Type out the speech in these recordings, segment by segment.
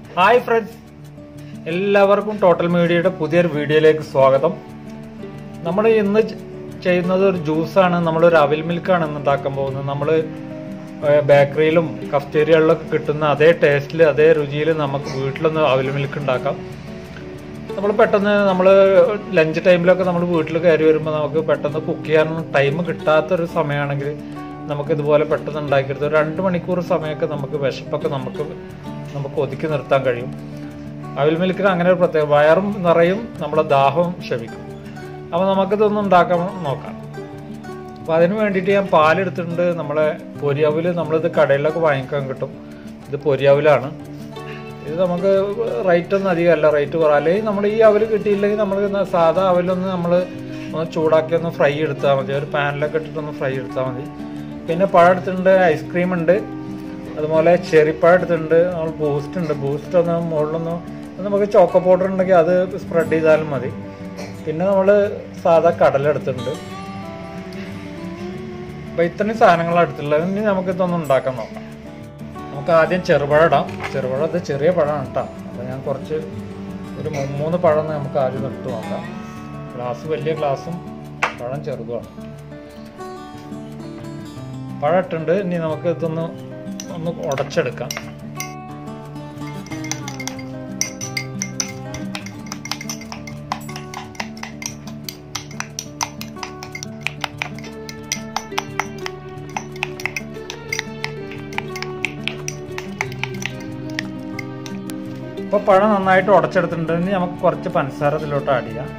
hi friends എല്ലാവർക്കും total മീഡിയയുടെ പുതിയൊരു വീഡിയോയിലേക്ക് സ്വാഗതം നമ്മൾ ഇന്ന് ചെ- ചെയ്യുന്നത് ഒരു ജ്യൂസാണ് നമ്മളൊരു അവിൽ മിൽക്കാണ് ഇന്ന് ഉണ്ടാക്കാൻ പോകുന്നത് നമ്മൾ ബേക്കറിയിലും കഫ്റ്റേരിയകളിലൊക്കെ കിട്ടുന്ന അതേ ടേസ്റ്റിൽ അതേ രുചിയിൽ നമുക്ക് വീട്ടിലൊന്ന് അവിൽ മിൽക്ക് ഉണ്ടാക്കാം നമ്മൾ പെട്ടെന്ന് നമ്മൾ ലഞ്ച് ടൈമിലൊക്കെ നമ്മൾ വീട്ടിൽ കയറി വരുമ്പോൾ നമുക്ക് പെട്ടെന്ന് കുക്ക് ചെയ്യാനൊന്നും ടൈം കിട്ടാത്തൊരു സമയമാണെങ്കിൽ നമുക്ക് ഇതുപോലെ പെട്ടെന്ന് ഉണ്ടാക്കിയെടുത്ത് ഒരു രണ്ട് മണിക്കൂർ സമയമൊക്കെ നമുക്ക് വിശപ്പൊക്കെ നമുക്ക് നമുക്ക് ഒതുക്കി നിർത്താൻ കഴിയും അവിൽ മിൽക്കിന് അങ്ങനെ ഒരു പ്രത്യേക വയറും നിറയും നമ്മളെ ദാഹവും ശമിക്കും അപ്പോൾ നമുക്കിതൊന്നും ഉണ്ടാക്കാൻ നോക്കാം അപ്പോൾ അതിന് വേണ്ടിയിട്ട് ഞാൻ പാലെടുത്തിട്ടുണ്ട് നമ്മളെ പൊരിയാവില് നമ്മളിത് കടയിലൊക്കെ വാങ്ങിക്കാൻ കിട്ടും ഇത് പൊരിയാവിലാണ് ഇത് നമുക്ക് റേറ്റ് ഒന്നും അധികമല്ല റേറ്റ് കുറവ് അല്ലെങ്കിൽ നമ്മൾ ഈ അവല് കിട്ടിയില്ലെങ്കിൽ നമ്മൾ സാധാ അവലൊന്ന് നമ്മൾ ഒന്ന് ചൂടാക്കി ഒന്ന് ഫ്രൈ എടുത്താൽ മതി ഒരു പാനിലൊക്കെ ഇട്ടിട്ടൊന്ന് ഫ്രൈ എടുത്താൽ മതി പിന്നെ പഴം എടുത്തിട്ടുണ്ട് ഐസ്ക്രീം ഉണ്ട് അതുപോലെ ചെറിപ്പഴം എടുത്തിട്ടുണ്ട് നമ്മൾ ബൂസ്റ്റ് ഉണ്ട് ബൂസ്റ്റ് ഒന്ന് മുകളിലൊന്ന് നമുക്ക് ചോക്കോ പൗഡർ ഉണ്ടെങ്കിൽ അത് സ്പ്രെഡ് ചെയ്താലും മതി പിന്നെ നമ്മൾ സാധാ കടല എടുത്തിട്ടുണ്ട് അപ്പോൾ ഇത്രയും സാധനങ്ങളാണ് എടുത്തിട്ടുള്ളത് ഇനി നമുക്ക് ഇതൊന്ന് ഉണ്ടാക്കാൻ നോക്കാം നമുക്ക് ആദ്യം ചെറുപഴം ഇടാം ചെറുപഴം ഇത് ചെറിയ പഴമാണ് കേട്ടോ അപ്പോൾ ഞാൻ കുറച്ച് ഒരു മൂ- മൂന്ന് പഴം നമുക്ക് ആദ്യം ഇട്ട് നോക്കാം ഗ്ലാസ് വലിയ ഗ്ലാസും പഴം ചെറുതുമാണ് പഴം ഇട്ടുണ്ട് ഇനി നമുക്ക് ഇതൊന്ന് ഒന്ന് ഉടച്ചെടുക്കാം ഇപ്പോൾ പഴം നന്നായിട്ട് ഉടച്ചെടുത്തിട്ടുണ്ട് ഇനി നമുക്ക് കുറച്ച് പഞ്ചസാര ഇതിലോട്ട് ആഡ് ചെയ്യാം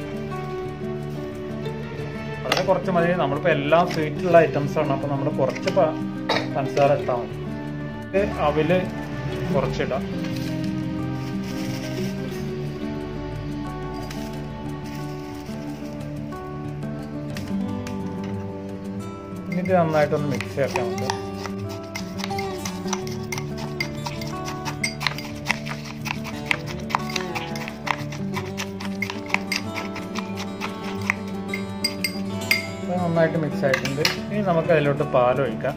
വളരെ കുറച്ച് മതി നമ്മളിപ്പോൾ എല്ലാം സ്വീറ്റുള്ള ഐറ്റംസ് ആണ് അപ്പോൾ നമ്മൾ കുറച്ച് പ- പഞ്ചസാര ഇട്ടാൽ മതി ഇത് അവില് കുറച്ചിടാം ഇനി ഇത് നന്നായിട്ടൊന്ന് മിക്സ് ആക്കാം നമുക്ക് ഇത് നന്നായിട്ട് മിക്സ് ആയിട്ടുണ്ട് ഇനി നമുക്ക് അതിലോട്ട് പാൽ ഒഴിക്കാം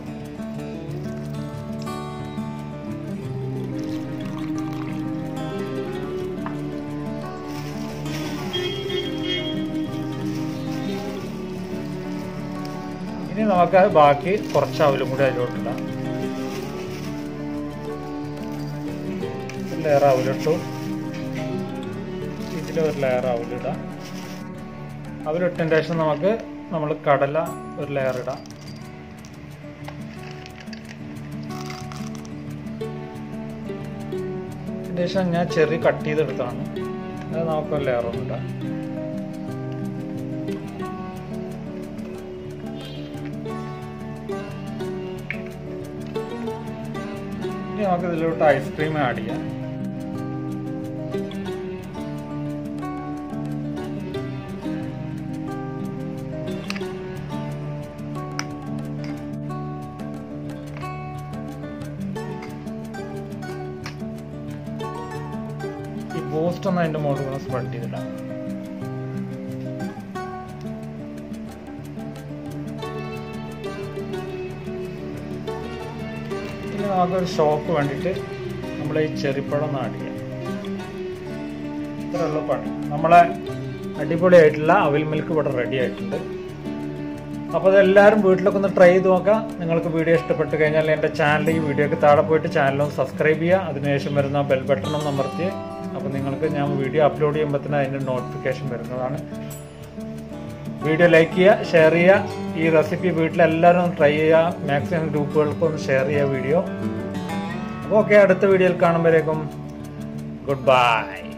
ഇനി നമുക്ക് ബാക്കി കുറച്ച് അവലും കൂടി അതിലോട്ടിടാം ലെയർ അവലിട്ടു ഇതിലൊരു ലെയർ അവലിടാം അവലിട്ടതിന് ശേഷം നമുക്ക് നമ്മൾ കടല ഒരു ലെയർ ഇടാം അതിന് ശേഷം ഞാൻ ചെറിയ കട്ട് ചെയ്തെടുത്താണ് അത് നമുക്ക് ഒരു ലെയർ ഒന്ന് ഇടാം ഇനി നമുക്ക് ഇതിലോട്ട് ഐസ്ക്രീം ആഡ് ചെയ്യാം ഈ ബൂസ്റ്റ് ഒന്ന് അതിന്റെ മുകളിൽ കൂടെ സ്പ്രെഡ് ചെയ്തിടാം ഇനി നമുക്കൊരു ഷോക്ക് വേണ്ടിയിട്ട് നമ്മൾ ഈ ചെറിപ്പഴം ഒന്ന് ആഡ് ചെയ്യാം ഇത്രയുള്ള പണി നമ്മളെ അടിപൊളിയായിട്ടുള്ള അവിൽ മിൽക്ക് ഇവിടെ റെഡി ആയിട്ടുണ്ട് അപ്പോൾ അതെല്ലാവരും വീട്ടിലൊക്കെ ഒന്ന് ട്രൈ ചെയ്ത് നോക്കാം നിങ്ങൾക്ക് വീഡിയോ ഇഷ്ടപ്പെട്ട് കഴിഞ്ഞാൽ എൻ്റെ ചാനൽ ഈ വീഡിയോക്ക് താഴെ പോയിട്ട് ചാനലൊന്ന് സബ്സ്ക്രൈബ് ചെയ്യുക അതിനുശേഷം വരുന്ന ബെൽ ബട്ടൺ ഒന്ന് അമർത്തി അപ്പോൾ നിങ്ങൾക്ക് ഞാൻ വീഡിയോ അപ്ലോഡ് ചെയ്യുമ്പോൾ തന്നെ അതിൻ്റെ നോട്ടിഫിക്കേഷൻ വരുന്നതാണ് വീഡിയോ ലൈക്ക് ചെയ്യുക ഷെയർ ചെയ്യുക ഈ റെസിപ്പി വീട്ടിലെല്ലാവരും ഒന്ന് ട്രൈ ചെയ്യുക മാക്സിമം ഗ്രൂപ്പുകൾക്കൊന്ന് ഷെയർ ചെയ്യുക വീഡിയോ അപ്പോൾ ഓക്കെ അടുത്ത വീഡിയോയിൽ കാണുമ്പോഴേക്കും ഗുഡ് ബൈ